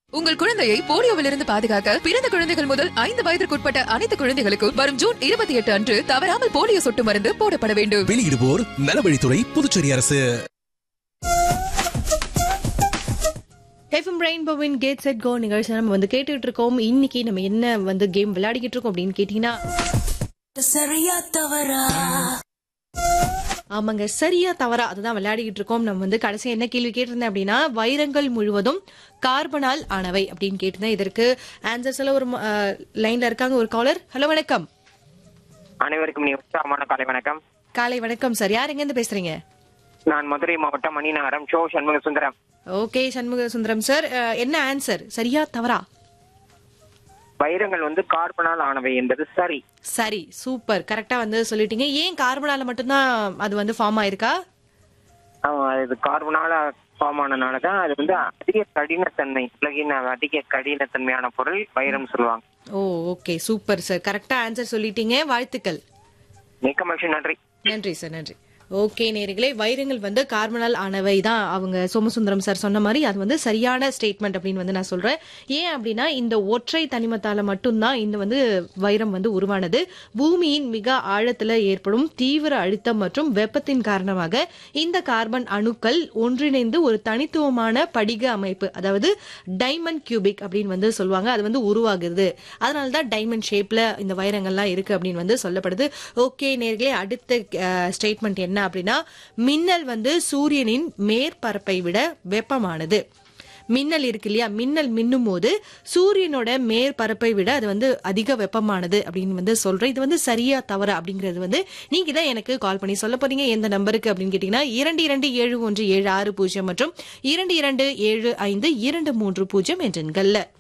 உங்கள் குழந்தையை போலியோவிலிருந்து பாதுகாக்க பிறந்த குழந்தைகள் முதல் ஐந்து வயதிற்குட்பட்ட அனைத்து குழந்தைகளுக்கும் வரும் ஜூன் இருபத்தி எட்டு அன்று தவறாமல் போலியோ சொட்டு மருந்து போடப்பட வேண்டும் வெளியிடுவோர் நலவழித்துறை புதுச்சேரி அரசு எஃப்எம் ரெயின்போவின் கேட் செட் கோ நிகழ்ச்சி நம்ம வந்து கேட்டுட்டு இருக்கோம் இன்னைக்கு நம்ம என்ன வந்து கேம் விளையாடிக்கிட்டு இருக்கோம் அப்படின்னு கேட்டீங்கன்னா ஆமாங்க சரியா தவறா அதுதான் விளையாடிக்கிட்டு இருக்கோம் நம்ம வந்து கடைசி என்ன கேள்வி கேட்டிருந்தேன் அப்படின்னா வைரங்கள் முழுவதும் கார்பனால் ஆனவை அப்படின்னு கேட்டிருந்தேன் இதற்கு ஆன்சர்ஸ் எல்லாம் ஒரு லைன்ல இருக்காங்க ஒரு காலர் ஹலோ வணக்கம் அனைவருக்கும் நீ உற்சாகமான காலை வணக்கம் காலை வணக்கம் சார் யார் எங்க இருந்து பேசுறீங்க நான் மதுரை மாவட்டம் மணிநகரம் ஷோ சண்முக சுந்தரம் ஓகே சண்முக சுந்தரம் சார் அஹ், என்ன ஆன்சர் சரியா தவறா வைரங்கள் வந்து கார்பனால் ஆனவை என்பது சரி சரி சூப்பர் கரெக்டா வந்து சொல்லிட்டீங்க ஏன் கார்பனால மட்டும்தான் அது வந்து ஃபார்ம் ஆயிருக்கா ஆமா, இது கார்பனால ஃபார்ம் ஆனனாலதான் அது வந்து அதிக கடினத்தன்மை உலகின் அதிக கடினத்தன்மையான பொருள் வைரம் சொல்லுவாங்க ஓ ஓகே சூப்பர் சார் கரெக்டா ஆன்சர் சொல்லிட்டீங்க வாழ்த்துக்கள் மிக்க மகிழ்ச்சி நன்றி நன்றி சார் நன்றி ஓகே நேர்களே வைரங்கள் வந்து கார்பனால் ஆனவை தான் அவங்க சோமசுந்தரம் சார் சொன்ன மாதிரி அது வந்து சரியான ஸ்டேட்மெண்ட் அப்படின்னு வந்து நான் சொல்றேன் ஏன் அப்படின்னா இந்த ஒற்றை தனிமத்தால மட்டும்தான் இந்த வந்து வைரம் வந்து உருவானது பூமியின் மிக ஆழத்துல ஏற்படும் தீவிர அழுத்தம் மற்றும் வெப்பத்தின் காரணமாக இந்த கார்பன் அணுக்கள் ஒன்றிணைந்து ஒரு தனித்துவமான படிக அமைப்பு அதாவது டைமண்ட் கியூபிக் அப்படின்னு வந்து சொல்லுவாங்க அது வந்து உருவாகுது அதனால தான் டைமண்ட் ஷேப்ல இந்த வைரங்கள்லாம் இருக்கு அப்படின்னு வந்து சொல்லப்படுது ஓகே நேர்களே அடுத்த ஸ்டேட்மெண்ட் என்ன அப்படின்னா மின்னல் வந்து சூரியனின் மேற்பரப்பை விட வெப்பமானது மின்னல் இருக்கு இல்லையா மின்னல் மின்னும் போது சூரியனோட மேற்பரப்பை விட அது வந்து அதிக வெப்பமானது அப்படின்னு வந்து சொல்றேன் இது வந்து சரியா தவறா அப்படிங்கிறது வந்து நீங்க தான் எனக்கு கால் பண்ணி சொல்ல போறீங்க எந்த நம்பருக்கு அப்படின்னு கேட்டீங்கன்னா இரண்டு இரண்டு ஏழு ஒன்று ஏழு ஆறு பூஜ்ஜியம் மற்றும் இரண்டு இரண்டு ஏழு ஐந்து இரண்டு மூன்று பூஜ்ஜியம் என்ற எண்கள்ல